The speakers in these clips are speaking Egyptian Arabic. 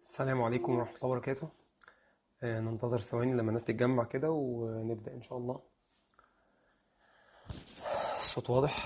السلام عليكم ورحمة الله وبركاته آه، ننتظر ثواني لما الناس تتجمع كده ونبدأ إن شاء الله الصوت واضح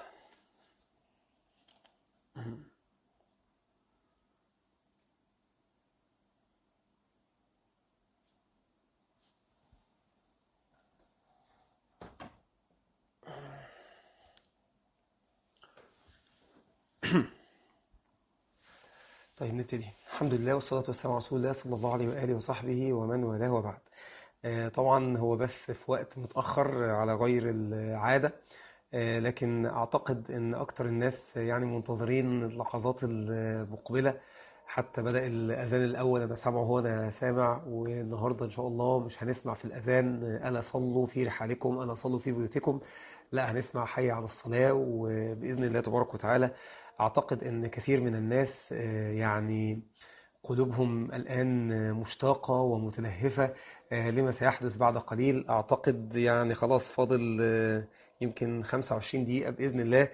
طيب نبتدي الحمد لله والصلاة والسلام على رسول الله صلى الله عليه وآله وصحبه ومن والاه وبعد آه، طبعا هو بث في وقت متأخر على غير العادة آه، لكن أعتقد أن أكتر الناس يعني منتظرين اللحظات المقبلة حتى بدأ الأذان الأول أنا سامعه هو أنا سامع والنهاردة إن شاء الله مش هنسمع في الأذان آه، ألا صلوا في رحالكم ألا صلوا في بيوتكم لا هنسمع حي على الصلاة وبإذن الله تبارك وتعالى أعتقد أن كثير من الناس آه، يعني قلوبهم الآن مشتاقة ومتلهفة آه، لما سيحدث بعد قليل أعتقد يعني خلاص فاضل آه، يمكن 25 دقيقة بإذن الله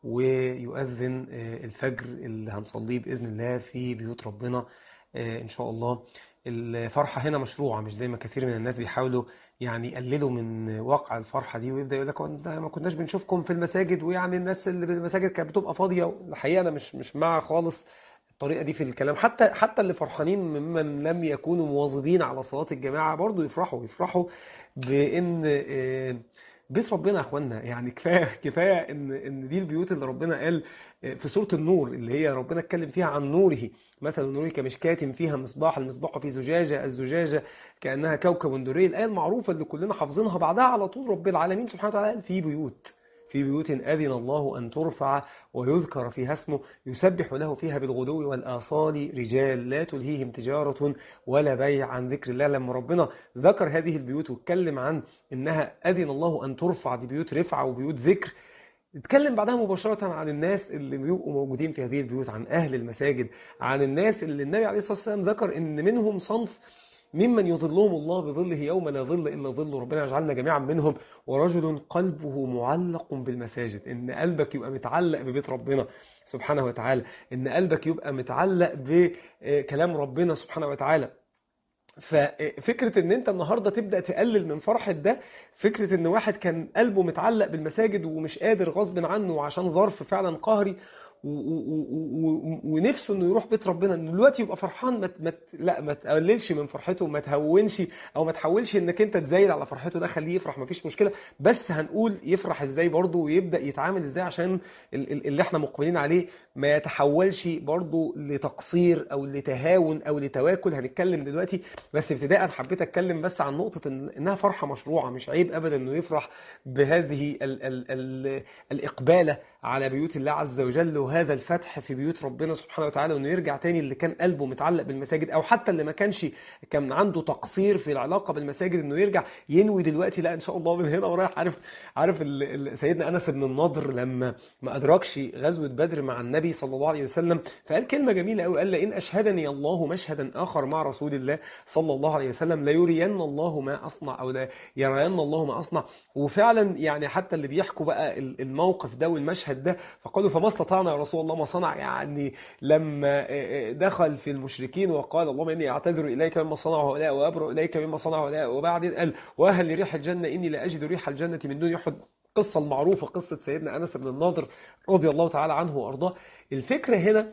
ويؤذن آه، الفجر اللي هنصليه بإذن الله في بيوت ربنا آه، إن شاء الله الفرحة هنا مشروعة مش زي ما كثير من الناس بيحاولوا يعني يقللوا من واقع الفرحة دي ويبدأ يقول لك "هو إنت ما كناش بنشوفكم في المساجد ويعني الناس اللي بالمساجد كانت بتبقى فاضية الحقيقة أنا مش مش مع خالص الطريقة دي في الكلام حتى حتى اللي فرحانين ممن لم يكونوا مواظبين على صلاة الجماعة برضو يفرحوا يفرحوا بإن آه، بيت ربنا يا اخوانا يعني كفايه كفايه ان ان دي البيوت اللي ربنا قال آه، في سوره النور اللي هي ربنا اتكلم فيها عن نوره مثل نوره كمشكاة فيها مصباح المصباح في زجاجه الزجاجه كانها كوكب دري الايه المعروفه اللي كلنا حافظينها بعدها على طول رب العالمين سبحانه وتعالى قال في بيوت في بيوت أذن الله أن ترفع ويذكر فيها اسمه يسبح له فيها بالغدو والآصال رجال لا تلهيهم تجارة ولا بيع عن ذكر الله لما ربنا ذكر هذه البيوت واتكلم عن إنها أذن الله أن ترفع دي بيوت رفعة وبيوت ذكر اتكلم بعدها مباشرة عن الناس اللي بيبقوا موجودين في هذه البيوت عن أهل المساجد عن الناس اللي النبي عليه الصلاة والسلام ذكر إن منهم صنف ممن يظلهم الله بظله يوم لا ظل إلا ظله ربنا يجعلنا جميعا منهم ورجل قلبه معلق بالمساجد إن قلبك يبقى متعلق ببيت ربنا سبحانه وتعالى إن قلبك يبقى متعلق بكلام ربنا سبحانه وتعالى ففكرة ان انت النهاردة تبدأ تقلل من فرحة ده فكرة ان واحد كان قلبه متعلق بالمساجد ومش قادر غصب عنه عشان ظرف فعلا قهري و- و- و- و- ونفسه انه يروح بيت ربنا انه دلوقتي يبقى فرحان ما ت- ما ت- لا ما تقللش من فرحته ما تهونش او ما تحاولش انك انت تزايد على فرحته ده خليه يفرح ما فيش مشكله بس هنقول يفرح ازاي برضه ويبدا يتعامل ازاي عشان ال- ال- اللي احنا مقبلين عليه ما يتحولش برضه لتقصير او لتهاون او لتواكل هنتكلم دلوقتي بس ابتداء حبيت اتكلم بس عن نقطه إن انها فرحه مشروعه مش عيب ابدا انه يفرح بهذه ال ال ال الاقباله على بيوت الله عز وجل وهذا الفتح في بيوت ربنا سبحانه وتعالى وانه يرجع تاني اللي كان قلبه متعلق بالمساجد او حتى اللي ما كانش كان عنده تقصير في العلاقه بالمساجد انه يرجع ينوي دلوقتي لا ان شاء الله من هنا ورايح عارف عارف ال- ال- سيدنا انس بن النضر لما ما ادركش غزوه بدر مع النبي صلى الله عليه وسلم فقال كلمه جميله قوي قال لئن اشهدني الله مشهدا اخر مع رسول الله صلى الله عليه وسلم ليرين الله ما اصنع او لا يرين الله ما اصنع وفعلا يعني حتى اللي بيحكوا بقى ال- الموقف ده والمشهد ده فقالوا فما استطعنا يا رسول الله ما صنع يعني لما دخل في المشركين وقال اللهم اني اعتذر اليك مما صنع هؤلاء وابرأ اليك مما صنع هؤلاء وبعدين قال واهل لريح الجنه اني لا اجد ريح الجنه من دون احد القصه المعروفه قصه سيدنا انس بن النضر رضي الله تعالى عنه وارضاه الفكره هنا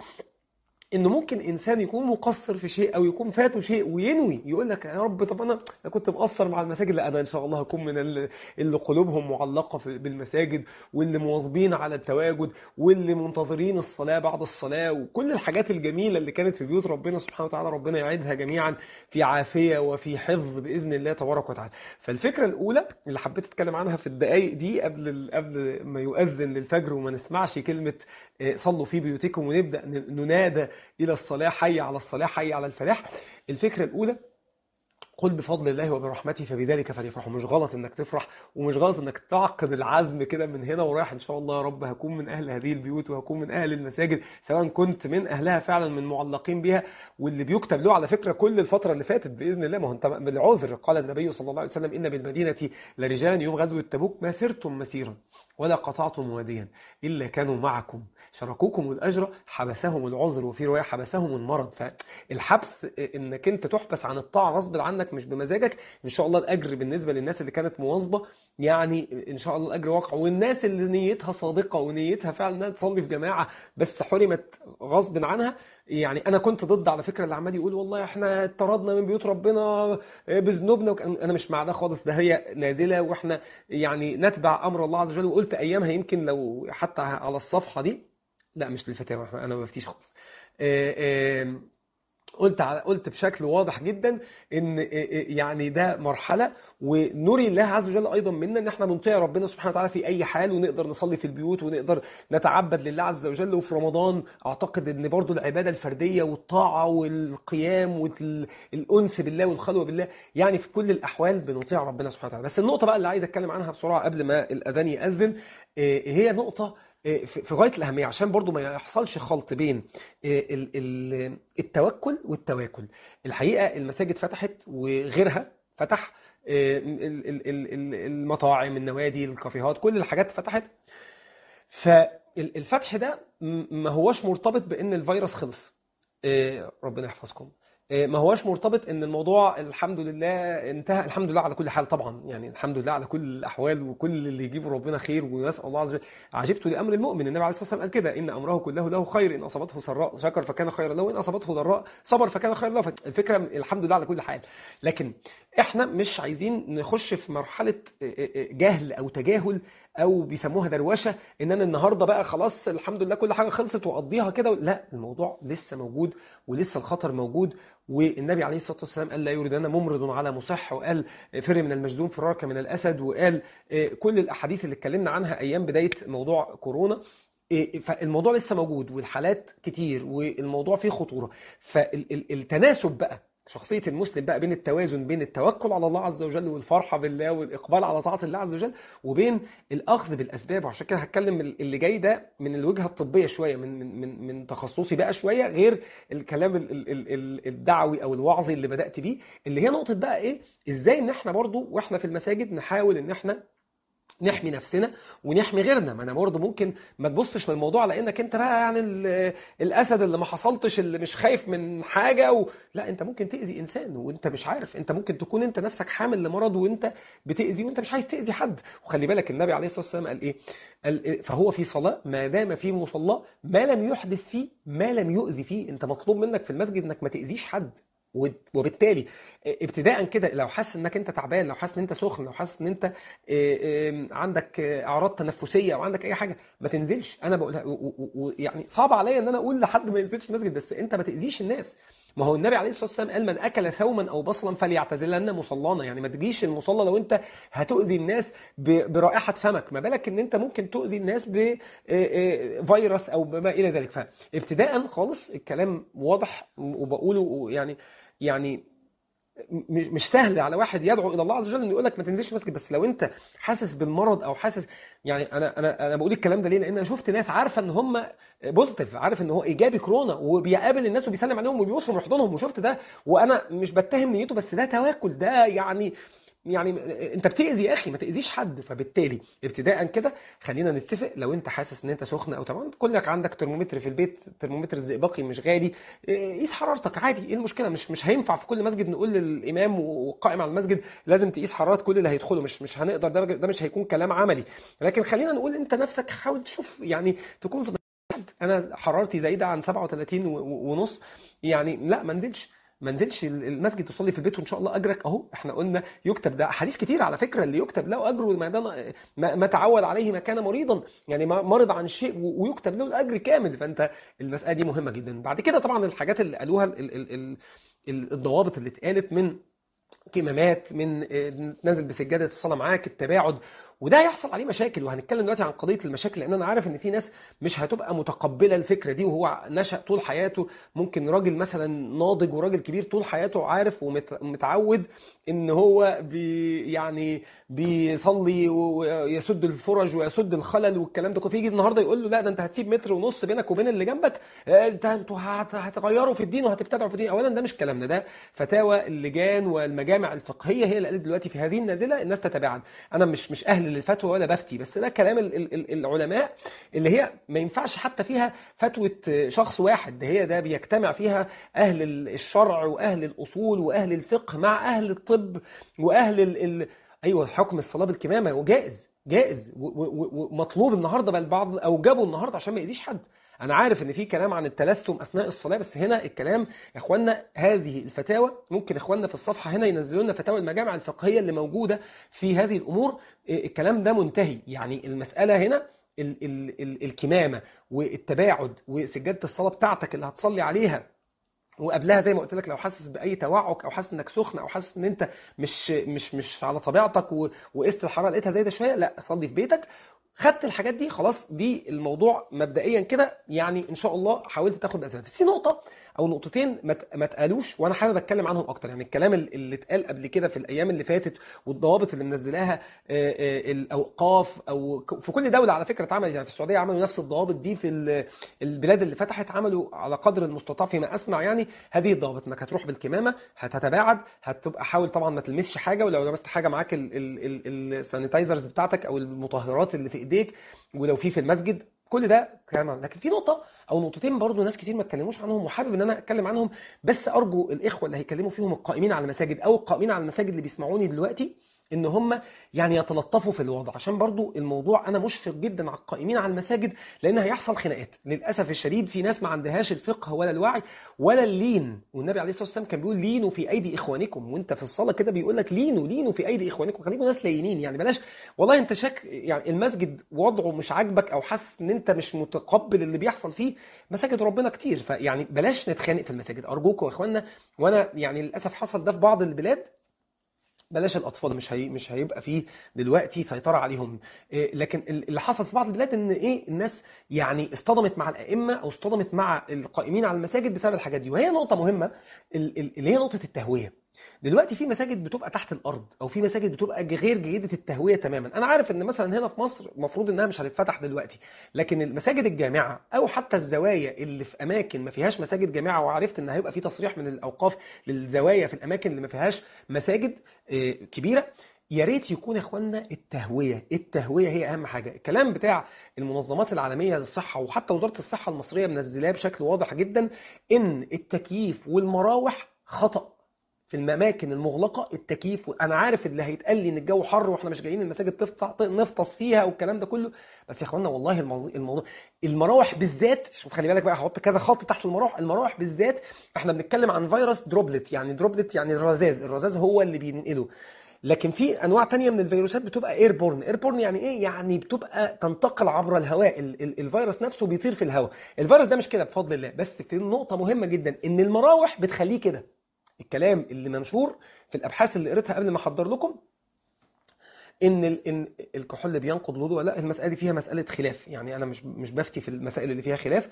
انه ممكن انسان يكون مقصر في شيء او يكون فاته شيء وينوي يقول لك يا رب طب انا أنا كنت مقصر مع المساجد لا انا ان شاء الله هكون من ال- اللي قلوبهم معلقه في- بالمساجد واللي مواظبين على التواجد واللي منتظرين الصلاه بعد الصلاه وكل الحاجات الجميله اللي كانت في بيوت ربنا سبحانه وتعالى ربنا يعيدها جميعا في عافيه وفي حفظ باذن الله تبارك وتعالى فالفكره الاولى اللي حبيت اتكلم عنها في الدقائق دي قبل ال- قبل ما يؤذن للفجر وما نسمعش كلمه آه، صلوا في بيوتكم ونبدا ن- ننادى الى الصلاه حي على الصلاه حي على الفلاح الفكره الاولى قل بفضل الله وبرحمته فبذلك فليفرحوا مش غلط انك تفرح ومش غلط انك تعقد العزم كده من هنا ورايح ان شاء الله يا رب هكون من اهل هذه البيوت وهكون من اهل المساجد سواء كنت من اهلها فعلا من معلقين بها واللي بيكتب له على فكره كل الفتره اللي فاتت باذن الله ما هو انت بالعذر قال النبي صلى الله عليه وسلم ان بالمدينه لرجالا يوم غزوه تبوك ما سرتم مسيرا ولا قطعتم واديا الا كانوا معكم شاركوكم الاجر حبسهم العذر وفي روايه حبسهم المرض فالحبس انك انت تحبس عن الطاعه غصب عنك مش بمزاجك ان شاء الله الاجر بالنسبه للناس اللي كانت مواظبه يعني ان شاء الله الاجر واقع والناس اللي نيتها صادقه ونيتها فعلا انها تصلي في جماعه بس حرمت غصب عنها يعني انا كنت ضد على فكره اللي عمال يقول والله احنا اتطردنا من بيوت ربنا بذنوبنا وك... انا مش مع ده خالص ده هي نازله واحنا يعني نتبع امر الله عز وجل وقلت ايامها يمكن لو حتى على الصفحه دي لا مش للفتاوى انا ما بفتيش خالص قلت قلت بشكل واضح جدا ان يعني ده مرحله ونري الله عز وجل ايضا منا ان احنا بنطيع ربنا سبحانه وتعالى في اي حال ونقدر نصلي في البيوت ونقدر نتعبد لله عز وجل وفي رمضان اعتقد ان برضو العباده الفرديه والطاعه والقيام والانس بالله والخلوه بالله يعني في كل الاحوال بنطيع ربنا سبحانه وتعالى بس النقطه بقى اللي عايز اتكلم عنها بسرعه قبل ما الاذان ياذن هي نقطه في غايه الاهميه عشان برضو ما يحصلش خلط بين التوكل والتواكل الحقيقه المساجد فتحت وغيرها فتح المطاعم النوادي الكافيهات كل الحاجات فتحت فالفتح ده ما هوش مرتبط بان الفيروس خلص ربنا يحفظكم ما هوش مرتبط ان الموضوع الحمد لله انتهى الحمد لله على كل حال طبعا يعني الحمد لله على كل الاحوال وكل اللي يجيبه ربنا خير ونسال الله عز وجل عجبت لامر المؤمن النبي عليه الصلاه والسلام قال كده ان امره كله له خير ان اصابته سراء شكر فكان خيرا له وان اصابته ضراء صبر فكان خيرا له الفكره الحمد لله على كل حال لكن احنا مش عايزين نخش في مرحله جهل او تجاهل او بيسموها دروشه ان انا النهارده بقى خلاص الحمد لله كل حاجه خلصت واقضيها كده لا الموضوع لسه موجود ولسه الخطر موجود والنبي عليه الصلاه والسلام قال لا يردن ممرض على مصح وقال فر من المجذوم فرارك من الاسد وقال كل الاحاديث اللي اتكلمنا عنها ايام بدايه موضوع كورونا فالموضوع لسه موجود والحالات كتير والموضوع فيه خطوره فالتناسب بقى شخصية المسلم بقى بين التوازن بين التوكل على الله عز وجل والفرحة بالله والإقبال على طاعة الله عز وجل وبين الأخذ بالأسباب وعشان كده هتكلم اللي جاي ده من الوجهة الطبية شوية من من من تخصصي بقى شوية غير الكلام الدعوي أو الوعظي اللي بدأت بيه اللي هي نقطة بقى إيه إزاي إن إحنا برضو وإحنا في المساجد نحاول إن إحنا نحمي نفسنا ونحمي غيرنا ما انا برضه ممكن ما تبصش للموضوع على انك انت بقى يعني الاسد اللي ما حصلتش اللي مش خايف من حاجه و... لا انت ممكن تاذي انسان وانت مش عارف انت ممكن تكون انت نفسك حامل لمرض وانت بتاذي وانت مش عايز تاذي حد وخلي بالك النبي عليه الصلاه والسلام قال ايه قال فهو في صلاه ما دام في مصلاه ما لم يحدث فيه ما لم يؤذي فيه انت مطلوب منك في المسجد انك ما تاذيش حد وبالتالي ابتداء كده لو حاسس انك انت تعبان لو حاسس ان انت سخن لو حاسس ان انت عندك اعراض تنفسيه او عندك اي حاجه ما تنزلش انا بقولها ويعني صعب عليا ان انا اقول لحد ما ينزلش المسجد بس انت ما تاذيش الناس ما هو النبي عليه الصلاه والسلام قال من اكل ثوما او بصلا فليعتزلن مصلانا يعني ما تجيش المصلى لو انت هتؤذي الناس برائحه فمك ما بالك ان انت ممكن تؤذي الناس بفيروس او بما الى ذلك فابتداء خالص الكلام واضح وبقوله يعني يعني مش مش سهل على واحد يدعو الى الله عز وجل انه يقول لك ما تنزلش مسجد بس لو انت حاسس بالمرض او حاسس يعني انا انا انا بقول الكلام ده ليه؟ لان انا شفت ناس عارفه ان هم بوزيتيف عارف ان هو ايجابي كورونا وبيقابل الناس وبيسلم عليهم وبيوصل ويحضنهم وشفت ده وانا مش بتهم نيته بس ده تواكل ده يعني يعني انت بتاذي يا اخي ما تاذيش حد فبالتالي ابتداء كده خلينا نتفق لو انت حاسس ان انت سخن او تمام كلك عندك ترمومتر في البيت ترمومتر الزئبقي مش غالي قيس حرارتك عادي ايه المشكله مش مش هينفع في كل مسجد نقول للامام والقائم على المسجد لازم تقيس حراره كل اللي هيدخلوا مش مش هنقدر ده, ده مش هيكون كلام عملي لكن خلينا نقول انت نفسك حاول تشوف يعني تكون انا حرارتي زايده عن 37 ونص يعني لا ما انزلش ما نزلش المسجد تصلي في البيت وان شاء الله اجرك اهو احنا قلنا يكتب ده احاديث كتير على فكره اللي يكتب له اجره ما ده ما تعود عليه ما كان مريضا يعني مرض عن شيء ويكتب له الاجر كامل فانت المساله دي مهمه جدا بعد كده طبعا الحاجات اللي قالوها ال ال ال الضوابط اللي اتقالت من كمامات من نازل بسجاده الصلاه معاك التباعد وده هيحصل عليه مشاكل وهنتكلم دلوقتي عن قضيه المشاكل لان انا عارف ان في ناس مش هتبقى متقبله الفكره دي وهو نشا طول حياته ممكن راجل مثلا ناضج وراجل كبير طول حياته عارف ومتعود ان هو بي يعني بيصلي ويسد الفرج ويسد الخلل والكلام ده كله فيجي النهارده يقول له لا ده انت هتسيب متر ونص بينك وبين اللي جنبك انت انتوا هتغيروا في الدين وهتبتدعوا في الدين اولا ده مش كلامنا ده فتاوى اللجان والمجامع الفقهيه هي اللي قالت دلوقتي في هذه النازله الناس تتباعد انا مش مش اهل للفتوى ولا بفتي بس ده كلام العلماء اللي هي ما ينفعش حتى فيها فتوى شخص واحد ده هي ده بيجتمع فيها اهل الشرع واهل الاصول واهل الفقه مع اهل الطب واهل ال... ال... ايوه حكم الصلاه بالكمامه وجائز جائز ومطلوب النهارده بل البعض اوجبه النهارده عشان ما يأذيش حد انا عارف ان في كلام عن التلثم اثناء الصلاه بس هنا الكلام يا اخوانا هذه الفتاوى ممكن اخواننا في الصفحه هنا ينزلوا لنا فتاوى المجامع الفقهيه اللي موجوده في هذه الامور الكلام ده منتهي يعني المساله هنا ال ال ال الكمامه والتباعد وسجاده الصلاه بتاعتك اللي هتصلي عليها وقبلها زي ما قلت لك لو حاسس باي توعك او حاسس انك سخن او حاسس ان انت مش مش مش على طبيعتك وقست الحراره لقيتها زايده شويه لا صلي في بيتك خدت الحاجات دي خلاص دي الموضوع مبدئيا كده يعني ان شاء الله حاولت تاخد باسباب بس في نقطه او نقطتين ما اتقالوش وانا حابب اتكلم عنهم اكتر يعني الكلام اللي اتقال قبل كده في الايام اللي فاتت والضوابط اللي منزلاها الاوقاف او في كل دوله على فكره اتعملت يعني في السعوديه عملوا نفس الضوابط دي في البلاد اللي فتحت عملوا على قدر المستطاع فيما اسمع يعني هذه الضوابط انك هتروح بالكمامه هتتباعد هتبقى حاول طبعا ما تلمسش حاجه ولو لمست حاجه معاك السانيتايزرز بتاعتك او المطهرات اللي في ايديك ولو في في المسجد كل ده كلام لكن في نقطه او نقطتين برضو ناس كتير ما اتكلموش عنهم وحابب ان انا اتكلم عنهم بس ارجو الاخوه اللي هيكلموا فيهم القائمين على المساجد او القائمين على المساجد اللي بيسمعوني دلوقتي ان هم يعني يتلطفوا في الوضع عشان برضو الموضوع انا مشفق جدا على القائمين على المساجد لان هيحصل خناقات للاسف الشديد في ناس ما عندهاش الفقه ولا الوعي ولا اللين والنبي عليه الصلاه والسلام كان بيقول لينوا في ايدي اخوانكم وانت في الصلاه كده بيقول لك لينوا لينوا في ايدي اخوانكم خليكم ناس لينين يعني بلاش والله انت شك يعني المسجد وضعه مش عاجبك او حاسس ان انت مش متقبل اللي بيحصل فيه مساجد ربنا كتير فيعني بلاش نتخانق في المساجد ارجوكم يا اخوانا وانا يعني للاسف حصل ده في بعض البلاد بلاش الاطفال مش هي مش هيبقى فيه دلوقتي سيطره عليهم إيه لكن اللي حصل في بعض البلاد ان ايه الناس يعني اصطدمت مع الائمه او اصطدمت مع القائمين على المساجد بسبب الحاجات دي وهي نقطه مهمه اللي هي نقطه التهويه دلوقتي في مساجد بتبقى تحت الارض او في مساجد بتبقى غير جيده التهويه تماما انا عارف ان مثلا هنا في مصر المفروض انها مش هتتفتح دلوقتي لكن المساجد الجامعه او حتى الزوايا اللي في اماكن ما فيهاش مساجد جامعه وعرفت ان هيبقى في تصريح من الاوقاف للزوايا في الاماكن اللي ما فيهاش مساجد كبيره يا ريت يكون يا اخوانا التهويه التهويه هي اهم حاجه الكلام بتاع المنظمات العالميه للصحه وحتى وزاره الصحه المصريه منزلاه بشكل واضح جدا ان التكييف والمراوح خطا في الاماكن المغلقه التكييف انا عارف اللي هيتقال لي ان الجو حر واحنا مش جايين المساجد تفتح نفطس فيها والكلام ده كله بس يا اخوانا والله الموضوع المراوح بالذات خلي بالك بقى هحط كذا خط تحت المراوح المراوح بالذات احنا بنتكلم عن فيروس دروبلت يعني دروبلت يعني الرذاذ الرذاذ هو اللي بينقله لكن في انواع تانية من الفيروسات بتبقى ايربورن ايربورن يعني ايه يعني بتبقى تنتقل عبر الهواء ال ال الفيروس نفسه بيطير في الهواء الفيروس ده مش كده بفضل الله بس في نقطه مهمه جدا ان المراوح بتخليه كده الكلام اللي منشور في الابحاث اللي قريتها قبل ما احضر لكم ان ال ان الكحول بينقض الوضوء لا المساله دي فيها مساله خلاف يعني انا مش مش بفتي في المسائل اللي فيها خلاف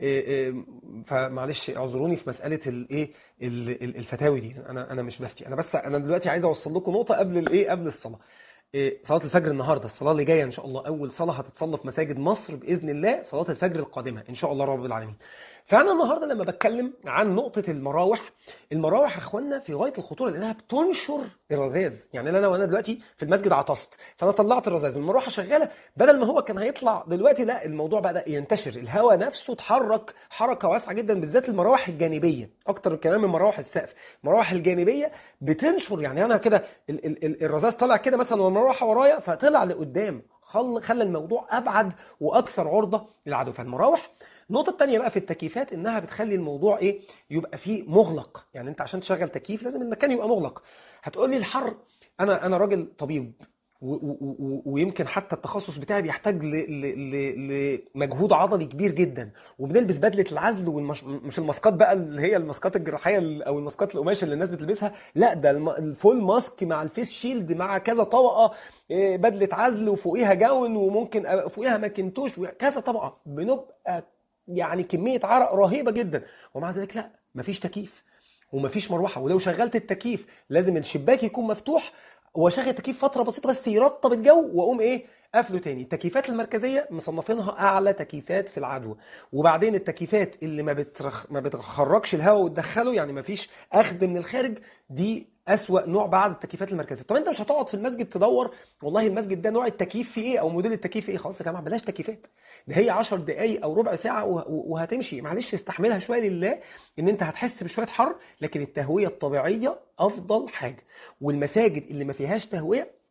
فمعلش اعذروني في مساله الايه الفتاوي دي انا انا مش بفتي انا بس انا دلوقتي عايز اوصل لكم نقطه قبل الايه قبل الصلاه صلاة الفجر النهارده الصلاة اللي جاية إن شاء الله أول صلاة هتتصلى في مساجد مصر بإذن الله صلاة الفجر القادمة إن شاء الله رب العالمين. فأنا النهارده لما بتكلم عن نقطة المراوح، المراوح يا إخوانا في غاية الخطورة لأنها بتنشر الرذاذ، يعني أنا وأنا دلوقتي في المسجد عطست، فأنا طلعت الرذاذ، المروحة شغالة بدل ما هو كان هيطلع دلوقتي لا الموضوع بدأ ينتشر، الهواء نفسه اتحرك حركة واسعة جدا بالذات المراوح الجانبية، أكتر كمان من مراوح السقف، المراوح الجانبية بتنشر يعني أنا كده الرذاذ طالع كده مثلا والمروحة ورايا فطلع لقدام، خلى الموضوع ابعد واكثر عرضه للعدو فالمراوح النقطة الثانية بقى في التكييفات انها بتخلي الموضوع ايه؟ يبقى فيه مغلق، يعني انت عشان تشغل تكييف لازم المكان يبقى مغلق. هتقول لي الحر انا انا راجل طبيب و- و- و- ويمكن حتى التخصص بتاعي بيحتاج ل- ل- ل- لمجهود عضلي كبير جدا وبنلبس بدله العزل والمش مش الماسكات بقى اللي هي الماسكات الجراحيه ال- او الماسكات القماش اللي الناس بتلبسها لا ده الم- الفول ماسك مع الفيس شيلد مع كذا طبقه إيه، بدله عزل وفوقيها جاون وممكن أ- فوقيها ماكنتوش وكذا طبقه بنبقى يعني كميه عرق رهيبه جدا ومع ذلك لا مفيش تكييف ومفيش مروحه ولو شغلت التكييف لازم الشباك يكون مفتوح واشغل التكييف فتره بسيطه بس يرطب الجو واقوم ايه قافله تاني التكييفات المركزيه مصنفينها اعلى تكييفات في العدوى وبعدين التكييفات اللي ما بترخ... ما بتخرجش الهواء وتدخله يعني ما فيش اخذ من الخارج دي اسوأ نوع بعد التكييفات المركزيه طب انت مش هتقعد في المسجد تدور والله المسجد ده نوع التكييف فيه ايه او موديل التكييف فيه ايه خلاص يا جماعه بلاش تكييفات ده هي 10 دقائق او ربع ساعه وه- وهتمشي معلش استحملها شويه لله ان انت هتحس بشويه حر لكن التهويه الطبيعيه افضل حاجه والمساجد اللي ما فيهاش تهويه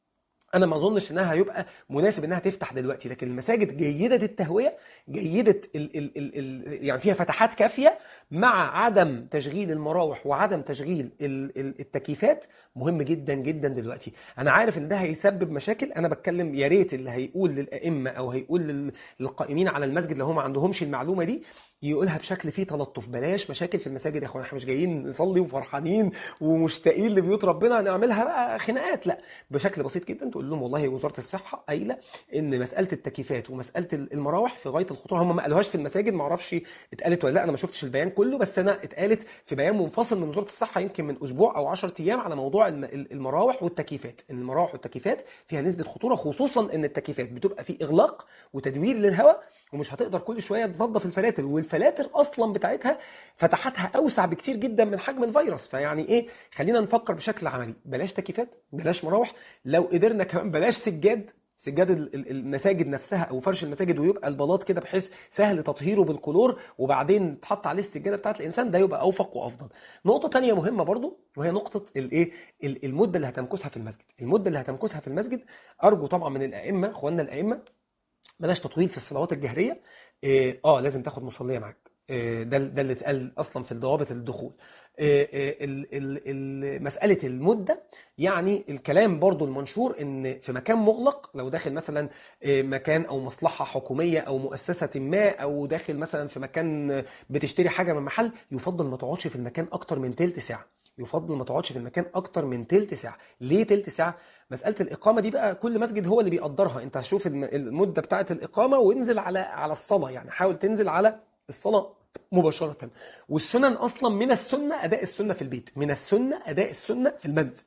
انا ما اظنش انها هيبقى مناسب انها تفتح دلوقتي لكن المساجد جيده التهويه جيده ال ال ال ال يعني فيها فتحات كافيه مع عدم تشغيل المراوح وعدم تشغيل ال ال التكييفات مهم جدا جدا دلوقتي انا عارف ان ده هيسبب مشاكل انا بتكلم يا ريت اللي هيقول للائمه او هيقول لل- للقائمين على المسجد لو هم ما عندهمش المعلومه دي يقولها بشكل فيه تلطف بلاش مشاكل في المساجد يا اخوانا احنا مش جايين نصلي وفرحانين ومشتاقين لبيوت ربنا نعملها بقى خناقات لا بشكل بسيط جدا تقول لهم والله وزاره الصحه قايله ان مساله التكييفات ومساله المراوح في غايه الخطوره هم ما قالوهاش في المساجد ما اعرفش اتقالت ولا لا انا ما شفتش البيان كله بس انا اتقالت في بيان منفصل من وزاره الصحه يمكن من اسبوع او 10 ايام على موضوع الم- المراوح والتكييفات ان المراوح والتكييفات فيها نسبه خطوره خصوصا ان التكييفات بتبقى في اغلاق وتدوير للهواء ومش هتقدر كل شويه تنظف الفلاتر والفلاتر اصلا بتاعتها فتحاتها اوسع بكتير جدا من حجم الفيروس فيعني ايه خلينا نفكر بشكل عملي بلاش تكييفات بلاش مراوح لو قدرنا كمان بلاش سجاد سجاد ال- ال- المساجد نفسها او فرش المساجد ويبقى البلاط كده بحيث سهل تطهيره بالكلور وبعدين تحط عليه السجاده بتاعت الانسان ده يبقى اوفق وافضل نقطه تانية مهمه برضو وهي نقطه الايه ال- المده اللي هتمكثها في المسجد المده اللي هتمكثها في المسجد ارجو طبعا من الائمه اخواننا الائمه بلاش تطويل في الصلوات الجهريه إيه، اه لازم تاخد مصليه معاك إيه، ده ده اللي اتقال اصلا في ضوابط الدخول إيه، إيه، ال- ال- ال- مساله المده يعني الكلام برضو المنشور ان في مكان مغلق لو داخل مثلا إيه، مكان او مصلحه حكوميه او مؤسسه ما او داخل مثلا في مكان بتشتري حاجه من محل يفضل ما تقعدش في المكان اكتر من تلت ساعه يفضل ما تقعدش في المكان اكتر من تلت ساعه ليه تلت ساعه مساله الاقامه دي بقى كل مسجد هو اللي بيقدرها انت هشوف الم- المده بتاعه الاقامه وانزل على على الصلاه يعني حاول تنزل على الصلاه مباشره والسنن اصلا من السنه اداء السنه في البيت من السنه اداء السنه في المنزل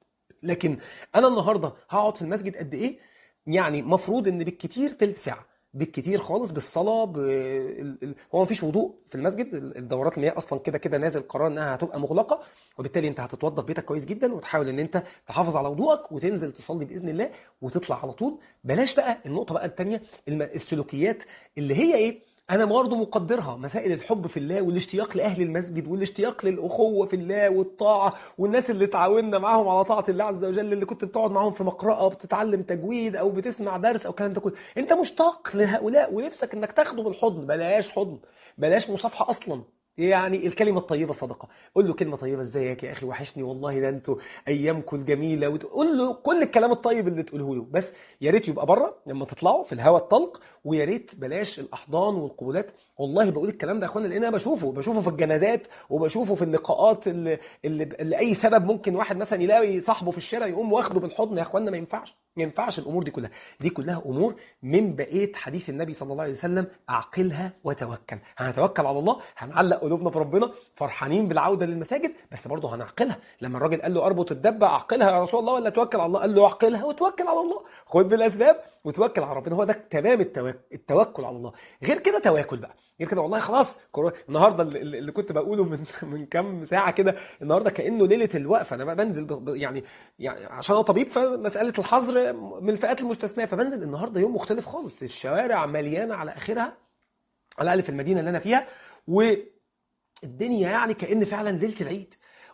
لكن انا النهارده هقعد في المسجد قد ايه يعني مفروض ان بالكتير تلت ساعه بالكتير خالص بالصلاه ب... ال- ال- هو مفيش وضوء في المسجد ال- الدورات المياه اصلا كده كده نازل قرار انها هتبقى مغلقه وبالتالي انت هتتوضى في بيتك كويس جدا وتحاول ان انت تحافظ على وضوءك وتنزل تصلي باذن الله وتطلع على طول بلاش بقى النقطه بقى الثانيه السلوكيات اللي هي ايه انا برضه مقدرها مسائل الحب في الله والاشتياق لاهل المسجد والاشتياق للاخوه في الله والطاعه والناس اللي تعاوننا معاهم على طاعه الله عز وجل اللي كنت بتقعد معاهم في مقرأة بتتعلم تجويد او بتسمع درس او الكلام ده كله انت مشتاق لهؤلاء ونفسك انك تاخده بالحضن بلاش حضن بلاش مصافحه اصلا يعني الكلمة الطيبة صدقة قول له كلمة طيبة ازيك يا اخي وحشني والله ده انتوا ايامكم الجميلة وتقول له كل الكلام الطيب اللي تقوله له بس يا ريت يبقى بره لما تطلعوا في الهواء الطلق ويا ريت بلاش الاحضان والقبولات والله بقول الكلام ده يا اخوانا لان انا بشوفه بشوفه في الجنازات وبشوفه في اللقاءات اللي, اللي, اللي اي سبب ممكن واحد مثلا يلاقي صاحبه في الشارع يقوم واخده بالحضن يا اخوانا ما ينفعش ما ينفعش الامور دي كلها دي كلها امور من بقيه حديث النبي صلى الله عليه وسلم اعقلها وتوكل هنتوكل على الله هنعلق قلوبنا بربنا فرحانين بالعوده للمساجد بس برضه هنعقلها لما الراجل قال له اربط الدبه اعقلها يا رسول الله ولا توكل على الله قال له اعقلها وتوكل على الله خد بالاسباب وتوكل على ربنا هو ده تمام التوكل التوكل على الله غير كده تواكل بقى غير كده والله خلاص كورونا النهارده اللي اللي كنت بقوله من من كام ساعه كده النهارده كانه ليله الوقفه انا بقى بنزل ب- ب- يعني يعني عشان انا طبيب فمساله الحظر من الفئات المستثناه فبنزل النهارده يوم مختلف خالص الشوارع مليانه على اخرها على الاقل في المدينه اللي انا فيها والدنيا يعني كأن فعلا ليله العيد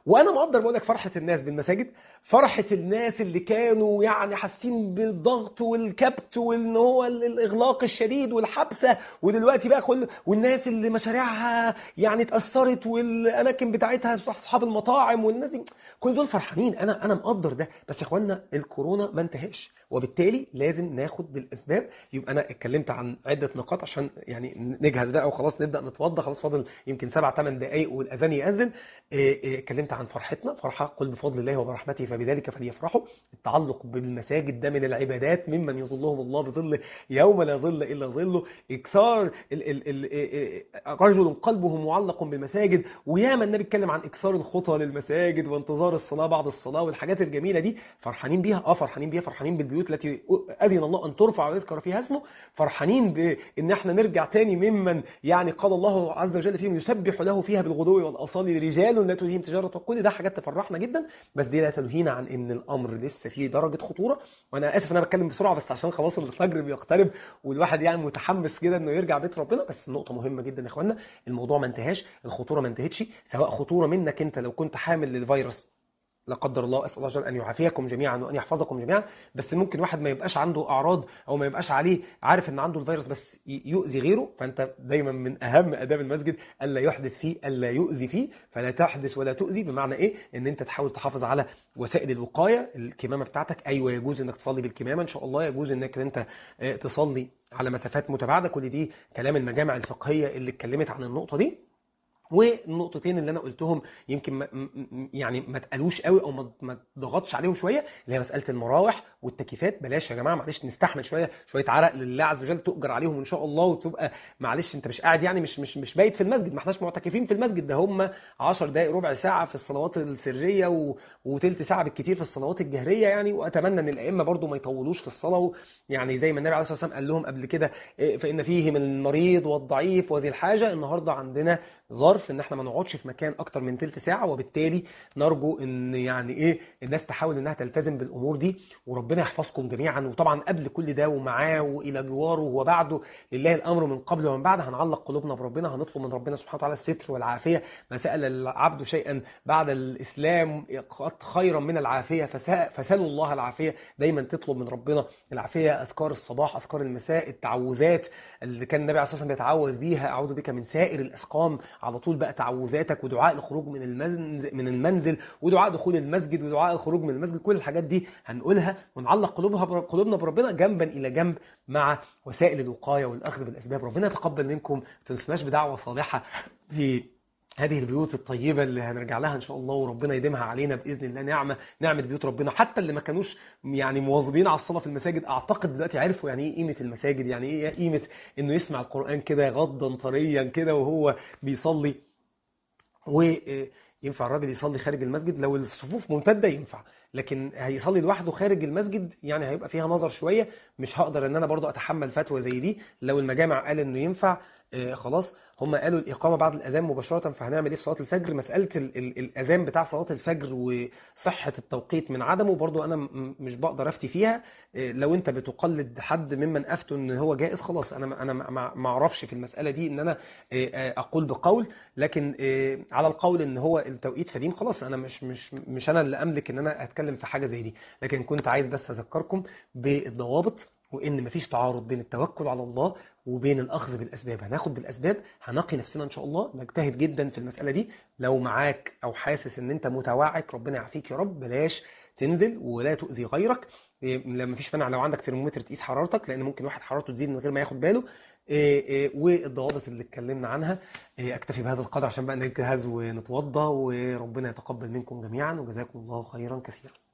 وانا مقدر بقول لك فرحه الناس بالمساجد فرحه الناس اللي كانوا يعني حاسين بالضغط والكبت وان هو ال- الاغلاق الشديد والحبسه ودلوقتي بقى كل والناس اللي مشاريعها يعني اتاثرت والاماكن بتاعتها اصحاب المطاعم والناس دي كل دول فرحانين انا انا مقدر ده بس يا اخوانا الكورونا ما انتهاش وبالتالي لازم ناخد بالاسباب يبقى انا اتكلمت عن عده نقاط عشان يعني نجهز بقى وخلاص نبدا نتوضى خلاص فاضل يمكن سبع ثمان دقائق والاذان ياذن إيه إيه اتكلمت عن فرحتنا فرحه قل بفضل الله وبرحمته فبذلك فليفرحوا التعلق بالمساجد ده من العبادات ممن يظلهم الله بظله يوم لا ظل الا ظله اكثار ال ال ال إيه إيه رجل قلبه معلق بالمساجد وياما النبي اتكلم عن اكثار الخطى للمساجد وانتظار الصلاه بعد الصلاه والحاجات الجميله دي فرحانين بيها اه فرحانين بيها فرحانين بالبيوت التي اذن الله ان ترفع ويذكر فيها اسمه فرحانين بان احنا نرجع تاني ممن يعني قال الله عز وجل فيهم يسبح له فيها بالغدو والاصال رجال لا تلهيهم تجاره كل ده حاجات تفرحنا جدا بس دي لا تلهينا عن ان الامر لسه فيه درجه خطوره وانا اسف ان انا بتكلم بسرعه بس عشان خلاص الفجر بيقترب والواحد يعني متحمس كده انه يرجع بيت ربنا بس النقطه مهمه جدا يا اخوانا الموضوع ما انتهاش الخطوره ما انتهتش سواء خطوره منك انت لو كنت حامل للفيروس لا قدر الله اسال الله جل ان يعافيكم جميعا وان يحفظكم جميعا بس ممكن واحد ما يبقاش عنده اعراض او ما يبقاش عليه عارف ان عنده الفيروس بس ي- يؤذي غيره فانت دايما من اهم اداب المسجد الا يحدث فيه الا يؤذي فيه فلا تحدث ولا تؤذي بمعنى ايه ان انت تحاول تحافظ على وسائل الوقايه الكمامه بتاعتك ايوه يجوز انك تصلي بالكمامه ان شاء الله يجوز انك انت آه، تصلي على مسافات متباعده كل دي كلام المجامع الفقهيه اللي اتكلمت عن النقطه دي والنقطتين اللي انا قلتهم يمكن ما م- م- يعني ما اتقالوش قوي او ما ما ضغطش عليهم شويه اللي هي مساله المراوح والتكييفات بلاش يا جماعه معلش نستحمل شويه شويه عرق لله عز وجل تؤجر عليهم ان شاء الله وتبقى معلش انت مش قاعد يعني مش مش مش بايت في المسجد ما احناش معتكفين في المسجد ده هم 10 دقائق ربع ساعه في الصلوات السريه و... وتلت ساعه بالكتير في الصلوات الجهريه يعني واتمنى ان الائمه برضو ما يطولوش في الصلاه و... يعني زي ما النبي عليه الصلاه والسلام قال لهم قبل كده إيه، فان فيهم المريض والضعيف وذي الحاجه النهارده عندنا ظرف ان احنا ما نقعدش في مكان اكتر من تلت ساعه وبالتالي نرجو ان يعني ايه الناس تحاول انها تلتزم بالامور دي وربنا يحفظكم جميعا وطبعا قبل كل ده ومعاه والى جواره وبعده لله الامر من قبل ومن بعد هنعلق قلوبنا بربنا هنطلب من ربنا سبحانه وتعالى الستر والعافيه ما سال العبد شيئا بعد الاسلام قد خيرا من العافيه فسا- فسالوا الله العافيه دايما تطلب من ربنا العافيه اذكار الصباح اذكار المساء التعوذات اللي كان النبي عليه الصلاه والسلام بيتعوذ بيها اعوذ بك من سائر الاسقام على طول بقى تعوذاتك ودعاء الخروج من المنزل من المنزل ودعاء دخول المسجد ودعاء الخروج من المسجد كل الحاجات دي هنقولها ونعلق قلوبها بر- قلوبنا بربنا جنبا الى جنب مع وسائل الوقايه والاخذ بالاسباب ربنا يتقبل منكم ما تنسوناش بدعوه صالحه في هذه البيوت الطيبة اللي هنرجع لها إن شاء الله وربنا يديمها علينا بإذن الله نعمة نعمة بيوت ربنا حتى اللي ما كانوش يعني مواظبين على الصلاة في المساجد أعتقد دلوقتي عرفوا يعني إيه قيمة المساجد يعني إيه قيمة إنه يسمع القرآن كده غضا طريا كده وهو بيصلي وينفع الراجل يصلي خارج المسجد لو الصفوف ممتدة ينفع لكن هيصلي لوحده خارج المسجد يعني هيبقى فيها نظر شوية مش هقدر ان انا برضو اتحمل فتوى زي دي لو المجامع قال انه ينفع آه خلاص هم قالوا الإقامة بعد الأذان مباشرة فهنعمل إيه في صلاة الفجر مسألة ال ال الأذان بتاع صلاة الفجر وصحة التوقيت من عدمه برضو أنا م- مش بقدر أفتي فيها آه، لو أنت بتقلد حد ممن أفتوا إن هو جائز خلاص أنا أنا ما- ما ما أعرفش في المسألة دي إن أنا آه، آه، أقول بقول لكن آه، على القول إن هو التوقيت سليم خلاص أنا مش مش مش أنا اللي أملك إن أنا أتكلم في حاجة زي دي لكن كنت عايز بس أذكركم بالضوابط وان مفيش تعارض بين التوكل على الله وبين الاخذ بالاسباب هناخد بالاسباب هنقي نفسنا ان شاء الله نجتهد جدا في المساله دي لو معاك او حاسس ان انت متوعك ربنا يعافيك يا رب بلاش تنزل ولا تؤذي غيرك إيه، لا مفيش مانع لو عندك ترمومتر تقيس حرارتك لان ممكن واحد حرارته تزيد من غير ما ياخد باله إيه، إيه، والضوابط اللي اتكلمنا عنها إيه، اكتفي بهذا القدر عشان بقى نجهز ونتوضى وربنا يتقبل منكم جميعا وجزاكم الله خيرا كثيرا